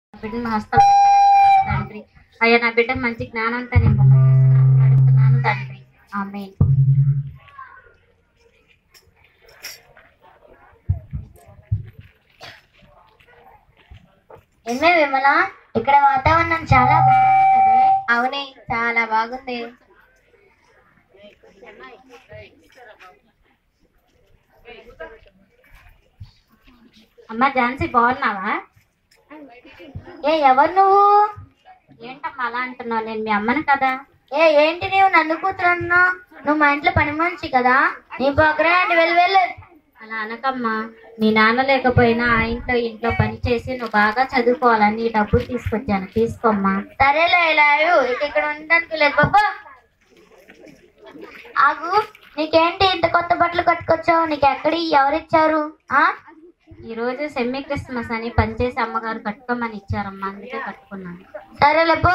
బిడ్డను హస్తం తండ్రి అయ్యా నా బిడ్డ మంచి జ్ఞానంతో నింపమని అడుగుతున్నాను తండ్రి ఆమె ఏమే విమల ఇక్కడ వాతావరణం చాలా బాగుంది కదే అవునే చాలా బాగుంది అమ్మ ఝాన్సీ బాగున్నావా ఏ ఎవరు నువ్వు ఏంటమ్మా అలా అంటున్నావు నేను మీ అమ్మను కదా ఏ ఏంటి నీవు నన్ను కూతురు అన్నావు నువ్వు మా ఇంట్లో పని మనిషి కదా నీ పక్కన వెళ్ళి వెళ్ళు అలా అనకమ్మా మీ నాన్న లేకపోయినా ఆ ఇంట్లో ఇంట్లో పని చేసి నువ్వు బాగా చదువుకోవాలని ఈ డబ్బులు తీసుకొచ్చాను తీసుకోమ్మా సరేలే ఇలా ఇవ్వు. ఇక ఇక్కడ ఉండడానికి లేదు బాబా ఆగు నీకేంటి ఇంత కొత్త బట్టలు కట్టుకొచ్చావు నీకు ఎక్కడి ఎవరిచ్చారు ఆ ఈ రోజు సెమీ క్రిస్మస్ అని పనిచేసి అమ్మగారు కట్టుకోమని ఇచ్చారమ్మా అందుకే కట్టుకున్నాను సరేలే పో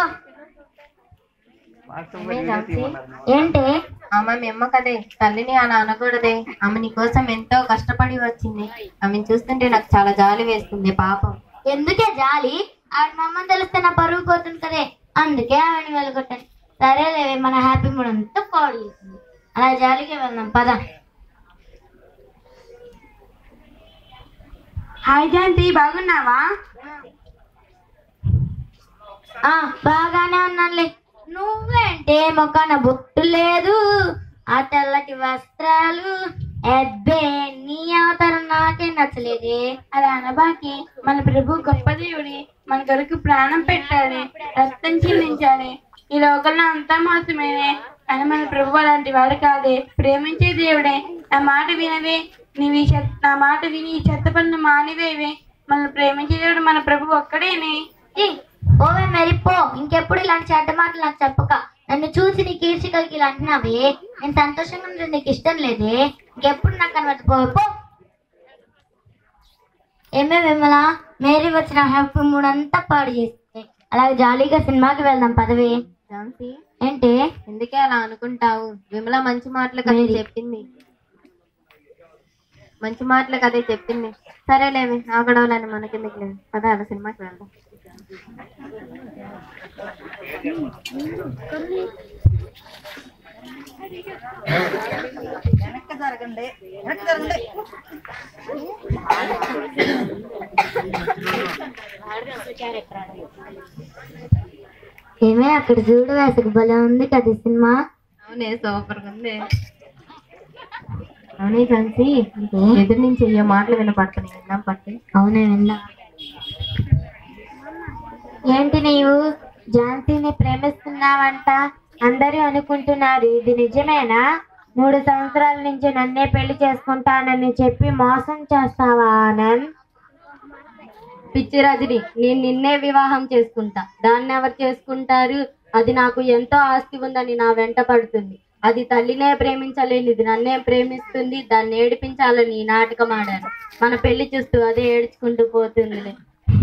ఏంటి ఆమె మీ అమ్మ కదే తల్లిని అలా అనకూడదే ఆమె నీ కోసం ఎంతో కష్టపడి వచ్చింది ఆమెను చూస్తుంటే నాకు చాలా జాలి వేస్తుంది పాపం ఎందుకే జాలి ఆవిడ మా అమ్మని తెలిస్తే నా పరువు పోతుంది కదే అందుకే ఆవిడని వెళ్ళగొట్టాను సరేలే మన హ్యాపీ మూడ్ అంతా పాడు చేసింది అలా జాలికి వెళ్దాం పద హాయ్ జయంతి బాగున్నావా ఆ బాగానే ఉన్నానులే నువ్వేంటే మొక్కన బొట్టు లేదు ఆ తెల్లటి వస్త్రాలు ఎబ్బే నీ అవతారం నాకే నచ్చలేదే అలా అనబాకి మన ప్రభు గొప్ప దేవుడి మన కొరకు ప్రాణం పెట్టాలి రక్తం చిందించాలి ఈ లోకంలో అంతా మోసమేనే కానీ మన ప్రభు అలాంటి వాడు కాదే ప్రేమించే దేవుడే నా మాట వినవే నీవి ఈ చెత్త నా మాట విని ఈ చెత్త పనులు మానివేవే మనల్ని ప్రేమించే దేవుడు మన ప్రభు ఒక్కడేనే ఈ, ఓవే మరి పో ఇంకెప్పుడు ఇలాంటి చెడ్డ మాటలు నాకు చెప్పక నన్ను చూసి నీ కీర్చికలకి ఇలా అంటున్నావే నేను సంతోషంగా ఉంటే నీకు ఇష్టం లేదే ఇంకెప్పుడు నాకు కనబడి పో పో. ఏమే విమల మేరీ వచ్చిన హ్యాపీ మూడ్ అంతా పాడు చేస్తే అలాగే జాలీగా సినిమాకి వెళ్దాం పదవి ఝాన్సీ ఏంటి ఎందుకే అలా అనుకుంటావు విమల మంచి మాటలు కదే చెప్పింది మంచి మాటలు కదే చెప్పింది సరేలేవి ఆ గొడవలని మనకెందుకు లేదు పద అలా సినిమాకి వెళ్దాం ఏమే అక్కడ చూడు వేసకు భలే ఉంది కదా సినిమా అవునే సూపర్ ఉంది అవునే ఝాన్సీ ఎదురు నుంచి ఏ మాటలు వినపడుతున్నాయి విన్నాం పట్టి అవునే విందా ఏంటి నీవు ఝాన్సీని ప్రేమిస్తున్నావంట అందరూ అనుకుంటున్నారు ఇది నిజమేనా మూడు సంవత్సరాల నుంచి నన్నే పెళ్లి చేసుకుంటానని చెప్పి మోసం చేస్తావా ఆనంద్ పిచ్చి రజని నేను నిన్నే వివాహం చేసుకుంటా దాన్ని ఎవరు చేసుకుంటారు అది నాకు ఎంతో ఆస్తి ఉందని నా వెంట పడుతుంది అది తల్లినే ప్రేమించలేనిది నన్నే ప్రేమిస్తుంది దాన్ని ఏడిపించాలని ఈ నాటకం ఆడాను మన పెళ్లి చూస్తూ అదే ఏడ్చుకుంటూ పోతుందిలే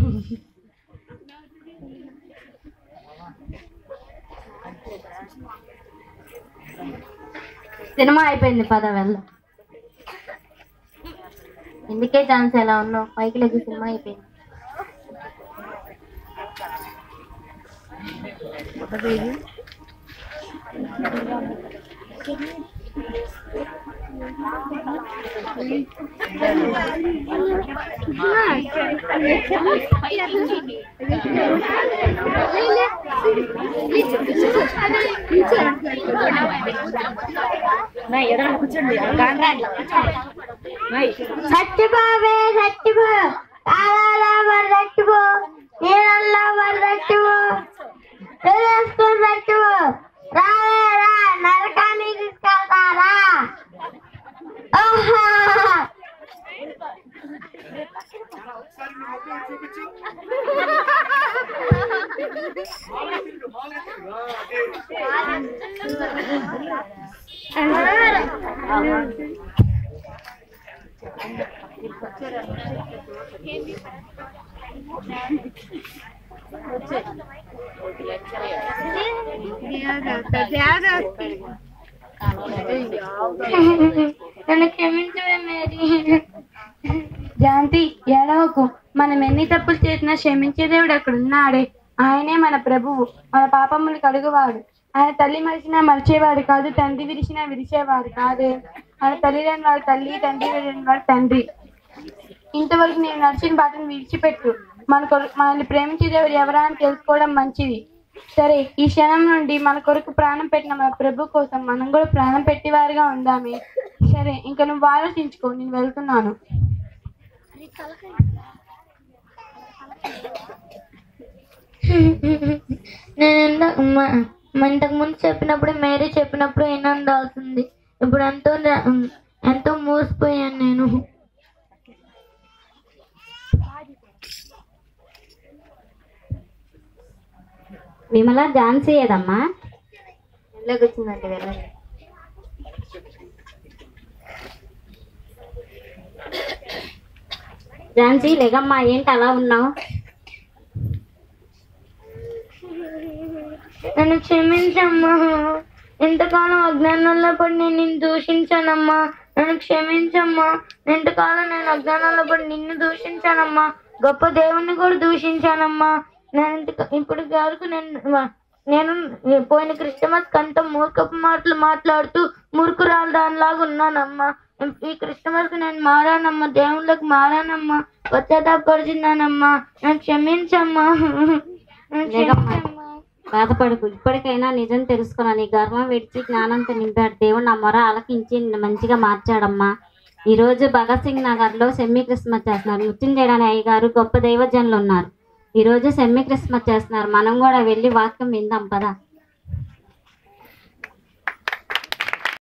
సినిమా అయిపోయింది పద వెళ్దాం ఎందుకే ఛాన్స్ ఎలా ఉన్నావు పైకి లెగ్గి సినిమా అయిపోయింది సత్యబాబే సత్యబో కాలాలా మరి సత్యబో నీళ్ళల్లో మరి సత్యబో తెలుసుకుని సత్యబో రావే రా నరకానికి తీసుకెళ్తారా ఆహా నన్ను క్షమించవే మేరీ జాంతి ఏడవకు మనం ఎన్ని తప్పులు చేసినా క్షమించే దేవుడు అక్కడ ఉన్నాడే ఆయనే మన ప్రభువు మన పాపములు కడుగువాడు ఆయన తల్లి మరిచినా మరిచేవాడు కాదు తండ్రి విరిచినా విరిచేవాడు కాదే మన తల్లి లేని వాడు తల్లి తండ్రి లేని వాడు తండ్రి ఇంతవరకు నేను నడిచిన బాటను విడిచిపెట్టు మన కొరకు మనల్ని ప్రేమించే దేవుడు ఎవరా అని తెలుసుకోవడం మంచిది సరే ఈ క్షణం నుండి మన కొరకు ప్రాణం పెట్టిన మన ప్రభు కోసం మనం కూడా ప్రాణం పెట్టేవారుగా ఉందామే సరే ఇంకా నువ్వు ఆలోచించుకో నేను వెళ్తున్నాను నేను ఇంత- మ- మ- ఇంతకు ముందు చెప్పినప్పుడు మేరీ చెప్పినప్పుడు ఏం ఉండాల్సింది ఇప్పుడు ఎంతో న- ఎంతో మోసపోయాను నేను విమల ఝాన్సీ ఏదమ్మా ఇంట్లోకి వచ్చిందంటే వెళ్ళండి ఝాన్సీ లేగమ్మా ఏంటి అలా ఉన్నావు నన్ను క్షమించమ్మా ఎంతకాలం అజ్ఞానంలో పడి నేను నిన్ను దూషించానమ్మా నన్ను క్షమించమ్మా ఎంతకాలం నేను అజ్ఞానంలో పడి నిన్ను దూషించానమ్మా గొప్ప దేవుణ్ణి కూడా దూషించానమ్మా నేను ఇంత- ఇప్పుడు వరకు నేను నేను పోయిన క్రిస్టమస్ కంతా మూర్ఖపు మాటలు మాట్లాడుతూ మూర్ఖురాలు దానిలాగా ఉన్నానమ్మా ఈ క్రిస్టమస్ నేను మారానమ్మా దేవుళ్ళకి మారానమ్మా పశ్చాత్తాపడుచున్నానమ్మా నన్ను క్షమించమ్మా నన్ను లేదమ్మా. క్షమించమ్మా బాధపడకు ఇప్పటికైనా నిజం తెలుసుకున్నా నీ గర్వం విడిచి జ్ఞానంతో నింపాడు దేవుడు నా మొర ఆలకించి నిన్ను మంచిగా మార్చాడమ్మా ఈ రోజు భగత్ సింగ్ నగర్ లో సెమీ క్రిస్మస్ చేస్తున్నారు మృత్యుంజయని అయ్య గారు గొప్ప దైవజనులు ఉన్నారు ఈ రోజు సెమీ క్రిస్మస్ చేస్తున్నారు మనం కూడా వెళ్ళి వాక్యం విందాం పదా